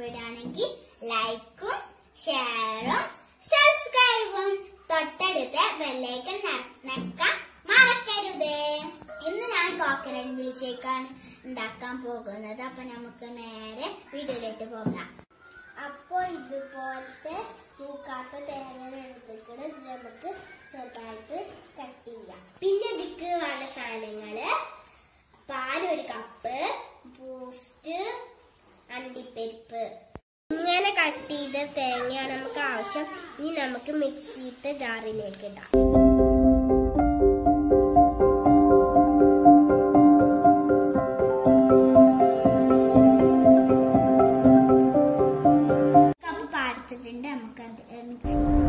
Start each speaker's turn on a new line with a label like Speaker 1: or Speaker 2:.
Speaker 1: ഇഷ്ടപ്പെടുകയാണെങ്കിൽ ലൈക്കും ഷെയറും സബ്സ്ക്രൈബും തൊട്ടടുത്ത ബെല്ലൈക്കൻ നെക്കാൻ മറക്കരുത് ഇന്ന് ഞാൻ കോക്കനട്ട് മിൽക്ക് ഷേക്കാണ് ഉണ്ടാക്കാൻ പോകുന്നത് അപ്പൊ നമുക്ക് നേരെ വീഡിയോയിലേക്ക് പോകാം അപ്പൊ ഇതുപോലത്തെ പൂക്കാത്ത തേങ്ങ എടുത്തിട്ട് നമുക്ക് ചെറുതായിട്ട് കട്ട് ചെയ്യാം പിന്നെ ഇതിക്ക് വേണ്ട സാധനങ്ങള് പാൽ ഒരു കപ്പ് ബൂസ്റ്റ് അണ്ടിപ്പരിപ്പ് ഇങ്ങനെ കട്ട് ചെയ്ത തേങ്ങയാണ് നമുക്ക് ആവശ്യം ഇനി നമുക്ക് മിക്സിത്തെ ജാറിലേക്ക് ഇടാം കപ്പ് പാർത്തിട്ടുണ്ട് നമുക്ക് അത് മിക്സി